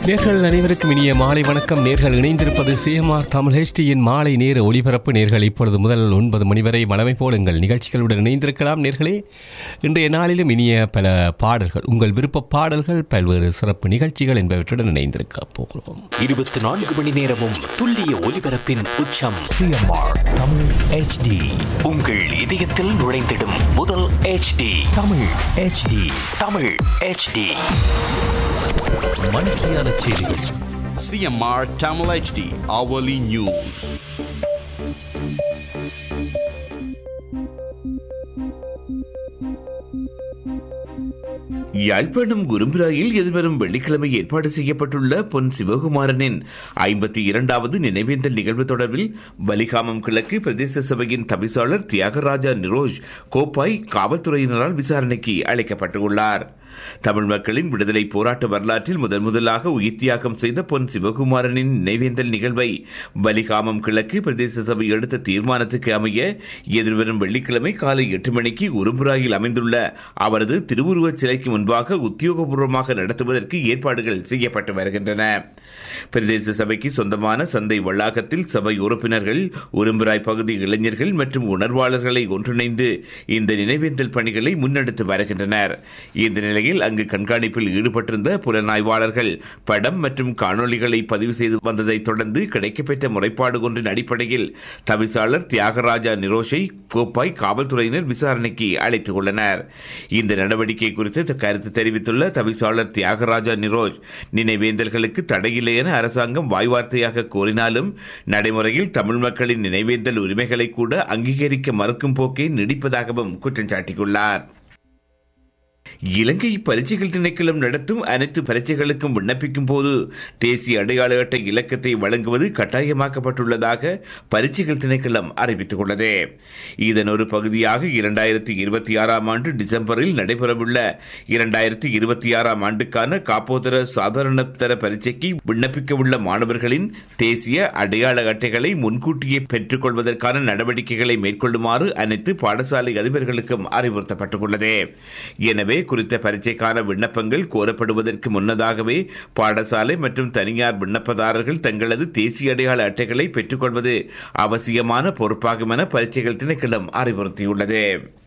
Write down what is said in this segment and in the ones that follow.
நேர்கள் அனைவருக்கும் இனிய மாலை வணக்கம் நேர்கள் இணைந்திருப்பது சிஎம்ஆர் தமிழ் ஹெச்டியின் மாலை நேர ஒளிபரப்பு நேர்கள் இப்பொழுது முதல் ஒன்பது மணி வரை வளமை போல் எங்கள் நிகழ்ச்சிகளுடன் இணைந்திருக்கலாம் நேர்களே இன்றைய நாளிலும் இனிய பல பாடல்கள் உங்கள் விருப்ப பாடல்கள் பல்வேறு சிறப்பு நிகழ்ச்சிகள் என்பவற்றுடன் இணைந்திருக்க போகிறோம் இருபத்தி நான்கு மணி நேரமும் துல்லிய ஒலிபரப்பின் உச்சம் சிஎம்ஆர் தமிழ் ஹெச்டி உங்கள் இதயத்தில் நுழைந்திடும் முதல் HD Tamil HD Tamil HD மணிக்கியான செய்திகள் CMR Tamil HD hourly news. Yazhpanam குரும்பிராயில் எதிர்வரும் வெள்ளிக்கிழமை ஏற்பாடு செய்யப்பட்டுள்ள பொன் சிவகுமாரனின் ஐம்பத்தி இரண்டாவது நினைவேந்தல் நிகழ்வு தொடர்பில் வலிகாமம் கிழக்கு பிரதேச சபையின் தவிசாளர் தியாகராஜா நிரோஜ் கோப்பாய் காவல்துறையினரால் விசாரணைக்கு அழைக்கப்பட்டுள்ளார் தமிழ் மக்களின் விடுதலை போராட்ட வரலாற்றில் முதன் முதலாக உயிர் தியாகம் செய்த பொன் சிவகுமாரனின் நினைவேந்தல் நிகழ்வை வலிகாமம் கிழக்கு பிரதேச சபை எடுத்த தீர்மானத்துக்கு அமைய எதிர்வரும் வெள்ளிக்கிழமை காலை எட்டு மணிக்கு உரும்புராயில் அமைந்துள்ள அவரது திருவுருவச் சிலைக்கு முன்பாக உத்தியோகபூர்வமாக நடத்துவதற்கு ஏற்பாடுகள் செய்யப்பட்டு வருகின்றன பிரதேச சபைக்கு சொந்தமான சந்தை வளாகத்தில் சபை உறுப்பினர்கள் உரும்புராய் பகுதி இளைஞர்கள் மற்றும் உணர்வாளர்களை ஒன்றிணைந்து இந்த நினைவேந்தல் பணிகளை முன்னெடுத்து வருகின்றனர் இந்த நிலையில் அங்கு கண்காணிப்பில் ஈடுபட்டிருந்த புலனாய்வாளர்கள் படம் மற்றும் காணொளிகளை பதிவு செய்து வந்ததைத் தொடர்ந்து கிடைக்கப்பெற்ற முறைப்பாடு ஒன்றின் அடிப்படையில் தவிசாளர் தியாகராஜா நிரோஷை கோப்பாய் காவல்துறையினர் விசாரணைக்கு அழைத்துக் கொண்டனர் இந்த நடவடிக்கை குறித்து கருத்து தெரிவித்துள்ள தவிசாளர் தியாகராஜா நிரோஷ் நினைவேந்தல்களுக்கு தடையில்லை என அரசாங்கம் வாய்வார்த்தையாக கோரினாலும் நடைமுறையில் தமிழ் மக்களின் நினைவேந்தல் உரிமைகளை கூட அங்கீகரிக்க மறுக்கும் போக்கே நீடிப்பதாகவும் குற்றம் சாட்டியுள்ளார் இலங்கை பரீட்சைகள் திணைக்களம் நடத்தும் அனைத்து பரீட்சைகளுக்கும் விண்ணப்பிக்கும் போது தேசிய அடையாள அட்டை இலக்கத்தை வழங்குவது கட்டாயமாக்கப்பட்டுள்ளதாக பரீட்சைகள் திணைக்களம் அறிவித்துள்ளது இதன் ஒரு பகுதியாக இரண்டாயிரத்தி இருபத்தி ஆறாம் ஆண்டு டிசம்பரில் நடைபெறவுள்ள இரண்டாயிரத்தி இருபத்தி ஆறாம் ஆண்டுக்கான காப்போதர சாதாரண தர பரீட்சைக்கு விண்ணப்பிக்கவுள்ள மாணவர்களின் தேசிய அடையாள அட்டைகளை முன்கூட்டியே பெற்றுக்கொள்வதற்கான நடவடிக்கைகளை மேற்கொள்ளுமாறு அனைத்து பாடசாலை அதிபர்களுக்கும் அறிவுறுத்தப்பட்டுள்ளது எனவே குறித்த பரீட்சைக்கான விண்ணப்பங்கள் கோரப்படுவதற்கு முன்னதாகவே பாடசாலை மற்றும் தனியார் விண்ணப்பதாரர்கள் தங்களது தேசிய அடையாள அட்டைகளை பெற்றுக்கொள்வது அவசியமான பொறுப்பாகும் என பரீட்சைகள் திணைக்களம் அறிவுறுத்தியுள்ளது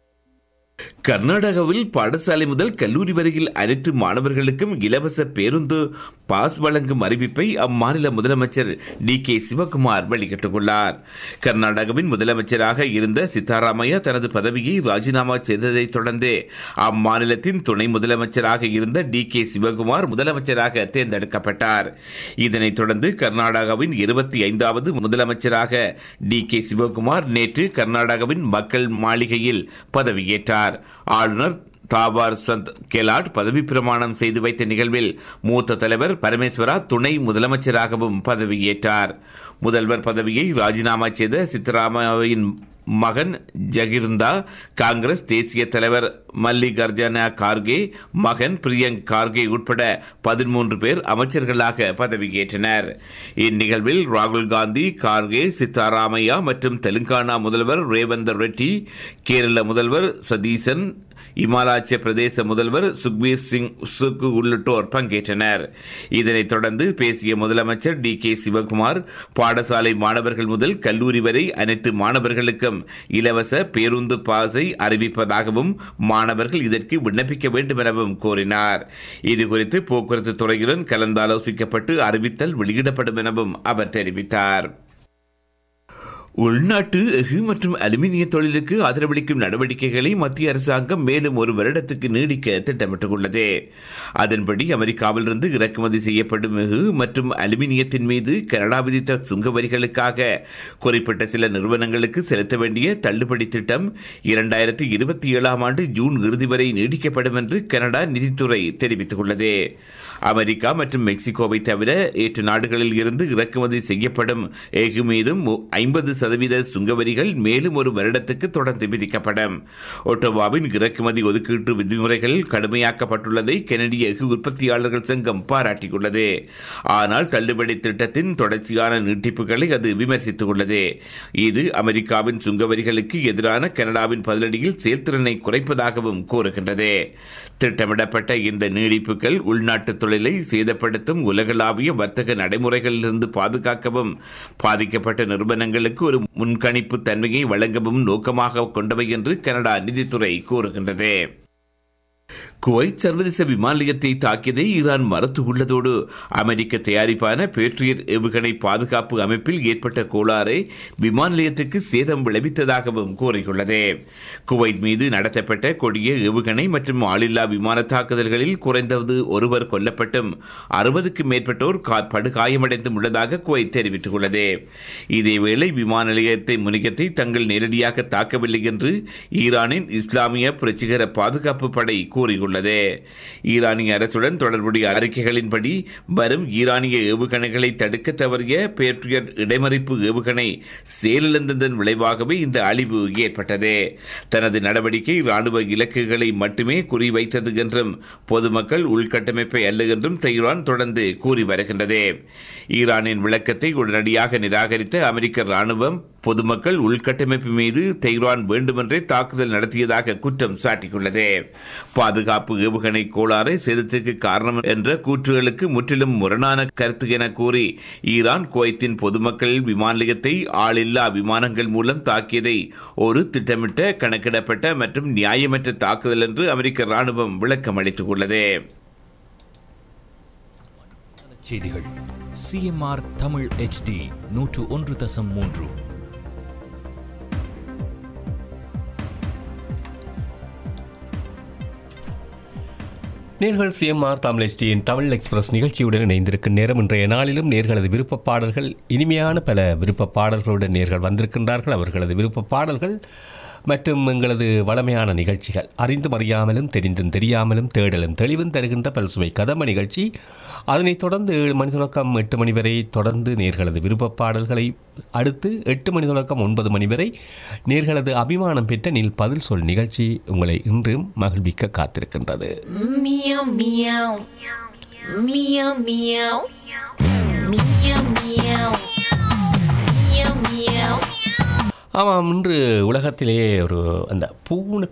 கர்நாடகாவில் பாடசாலை முதல் கல்லூரி வரையில் அனைத்து மாணவர்களுக்கும் இலவச பேருந்து பாஸ் வழங்கும் அறிவிப்பை அம்மாநில முதலமைச்சர் டி கே சிவகுமார் வெளியிட்டுள்ளார் கர்நாடகாவின் முதலமைச்சராக இருந்த சித்தாராமையா தனது பதவியை ராஜினாமா செய்ததைத் தொடர்ந்து அம்மாநிலத்தின் துணை முதலமைச்சராக இருந்த டி கே சிவகுமார் முதலமைச்சராக தேர்ந்தெடுக்கப்பட்டார் இதனைத் தொடர்ந்து கர்நாடகாவின் இருபத்தி ஐந்தாவது முதலமைச்சராக டி கே சிவகுமார் நேற்று கர்நாடகாவின் மக்கள் மாளிகையில் பதவியேற்றார் ஆளுநர் தாபார் சந்த் கெலாட் பதவி பிரமாணம் செய்து வைத்த நிகழ்வில் மூத்த தலைவர் பரமேஸ்வரா துணை முதலமைச்சராகவும் பதவியேற்றார் முதல்வர் பதவியை ராஜினாமா செய்த சித்தராமையாவின் மகன் ஜகிர்ந்தா காங்கிரஸ் தேசிய தலைவர் மல்லிகார்ஜுன கார்கே மகன் பிரியங்க் கார்கே உட்பட பதிமூன்று பேர் அமைச்சர்களாக பதவியேற்றனர் இந்நிகழ்வில் ராகுல் காந்தி கார்கே சித்தாராமையா மற்றும் தெலுங்கானா முதல்வர் ரேவந்தர் ரெட்டி கேரள முதல்வர் சதீசன் இமாலய பிரதேச முதல்வர் சுக்பீர் சிங் சுக்கு உள்ளிட்டோர் பங்கேற்றனர் இதனைத் தொடர்ந்து பேசிய முதலமைச்சர் டி கே சிவகுமார் பாடசாலை மாணவர்கள் முதல் கல்லூரி வரை அனைத்து மாணவர்களுக்கும் இலவச பேருந்து பாஸை அறிவிப்பதாகவும் மாணவர்கள் இதற்கு விண்ணப்பிக்க வேண்டும் எனவும் கூறினார் இதுகுறித்து போக்குவரத்து துறையுடன் கலந்தாலோசிக்கப்பட்டு அறிவித்தல் வெளியிடப்படும் எனவும் அவர் தெரிவித்தார் உள்நாட்டு எஃகு மற்றும் அலுமினிய தொழிலுக்கு ஆதரவளிக்கும் நடவடிக்கைகளை மத்திய அரசாங்கம் மேலும் ஒரு வருடத்துக்கு நீடிக்க திட்டமிட்டுள்ளது அதன்படி அமெரிக்காவிலிருந்து இறக்குமதி செய்யப்படும் எஃகு மற்றும் அலுமினியத்தின் மீது கனடா விதித்த சுங்க வரிகளுக்காக குறிப்பிட்ட சில நிறுவனங்களுக்கு செலுத்த வேண்டிய தள்ளுபடி திட்டம் இரண்டாயிரத்தி இருபத்தி ஏழாம் ஆண்டு ஜூன் இறுதி வரை நீடிக்கப்படும் என்று கனடா நிதித்துறை தெரிவித்துள்ளது அமெரிக்கா மற்றும் மெக்சிகோவை தவிர ஏற்று நாடுகளில் இருந்து இறக்குமதி செய்யப்படும் எஃகு மீதும் ஐம்பது சதவீத சுங்கவரிகள் மேலும் ஒரு வருடத்துக்கு தொடர்ந்து விதிக்கப்படும் ஒட்டோவாவின் இறக்குமதி ஒதுக்கீட்டு விதிமுறைகள் கடுமையாக்கப்பட்டுள்ளதை கனடிய எஃகு உற்பத்தியாளர்கள் சங்கம் பாராட்டியுள்ளது ஆனால் தள்ளுபடி திட்டத்தின் தொடர்ச்சியான நீட்டிப்புகளை அது விமர்சித்துள்ளது இது அமெரிக்காவின் சுங்கவரிகளுக்கு எதிரான கனடாவின் பதிலடியில் செயல்திறனை குறைப்பதாகவும் கூறுகின்றது திட்டமிடப்பட்ட இந்த நீடிப்புகள் உள்நாட்டு தொழிலை சேதப்படுத்தும் உலகளாவிய வர்த்தக நடைமுறைகளிலிருந்து பாதுகாக்கவும் பாதிக்கப்பட்ட நிறுவனங்களுக்கு ஒரு முன்கணிப்பு தன்மையை வழங்கவும் நோக்கமாக கொண்டவை என்று கனடா நிதித்துறை கூறுகின்றது குவைத் சர்வதேச விமான நிலையத்தை தாக்கியதை ஈரான் மறுத்து உள்ளதோடு அமெரிக்க தயாரிப்பான பேட்ரியட் ஏவுகணை பாதுகாப்பு அமைப்பில் ஏற்பட்ட கோளாறு விமான நிலையத்துக்கு சேதம் விளைவித்ததாகவும் கூறியுள்ளது குவைத் மீது நடத்தப்பட்ட கொடிய ஏவுகணை மற்றும் ஆளில்லா விமான தாக்குதல்களில் குறைந்தது ஒருவர் கொல்லப்பட்டும் அறுபதுக்கும் மேற்பட்டோர் கா- படுகாயமடைந்தும் உள்ளதாக குவைத் தெரிவித்துள்ளது இதேவேளை விமான நிலையத்தை முனையத்தை தங்கள் நேரடியாக தாக்கவில்லை என்று ஈரானின் இஸ்லாமிய புரட்சிகர பாதுகாப்பு படை கூறியுள்ளது ஈரானிய அரசுடன் தொடர்புடைய அறிக்கைகளின்படி வரும் ஈரானிய ஏவுகணைகளை தடுக்க தவறிய பேட்ரியட் இடைமறிப்பு ஏவுகணை செயலிழந்ததன் விளைவாகவே இந்த அழிவு ஏற்பட்டது தனது நடவடிக்கை ராணுவ இலக்குகளை மட்டுமே குறிவைத்தது என்றும் பொதுமக்கள் உள்கட்டமைப்பை அல்ல என்றும் தெஹ்ரான் தொடர்ந்து கூறி வருகின்றது ஈரானின் விளக்கத்தை உடனடியாக நிராகரித்த அமெரிக்க ராணுவம் பொதுமக்கள் உள்கட்டமைப்பு மீது தெஹ்ரான் வேண்டுமென்றே தாக்குதல் நடத்தியதாக குற்றம் சாட்டியுள்ளது பாதுகாப்பு ஏவுகணை கோளாறு சேதத்திற்கு காரணம் என்ற கூற்றுகளுக்கு முற்றிலும் முரணான கருத்து என கூறி ஈரான் குவைத்தின் பொதுமக்கள் விமான நிலையத்தை ஆளில்லா விமானங்கள் மூலம் தாக்கியதை ஒரு திட்டமிட்ட கணக்கிடப்பட்ட மற்றும் நியாயமற்ற தாக்குதல் என்று அமெரிக்க ராணுவம் விளக்கம் அளித்துள்ளது செய்திகள் சிஎம்ஆர் தமிழ் ஹெச்டி நூற்று ஒன்று தசம் மூன்று நேர்கள் சிஎம்ஆர் தமிழ் HDயின் தமிழ் எக்ஸ்பிரஸ் நிகழ்ச்சியுடன் இணைந்திருக்கும் நேரம் இன்றைய நாளிலும் நேர்களது விருப்ப பாடல்கள் இனிமையான பல விருப்ப பாடல்களுடன் நேர்கள் வந்திருக்கின்றார்கள் அவர்களது விருப்ப பாடல்கள் மற்றும் எங்களது வளமையான நிகழ்ச்சிகள் அறிந்தும் அறியாமலும் தெரிந்தும் தெரியாமலும் தேடலும் தெளிவும் தருகின்ற பல்சுவை கதம்ப நிகழ்ச்சி அதனைத் தொடர்ந்து ஏழு மணி தொடக்கம் எட்டு மணி வரை தொடர்ந்து நேர்களது விருப்ப பாடல்களை அடுத்து எட்டு மணி தொடக்கம் ஒன்பது மணி வரை நேர்களது அபிமானம் பெற்ற நீல் பதில் சொல் நிகழ்ச்சி உங்களை இன்றும் மகிழ்விக்க காத்திருக்கின்றது Meow meow. Meow meow. Meow meow. Meow meow. ஆமாம் இன்று உலகத்திலே ஒரு அந்த பூனை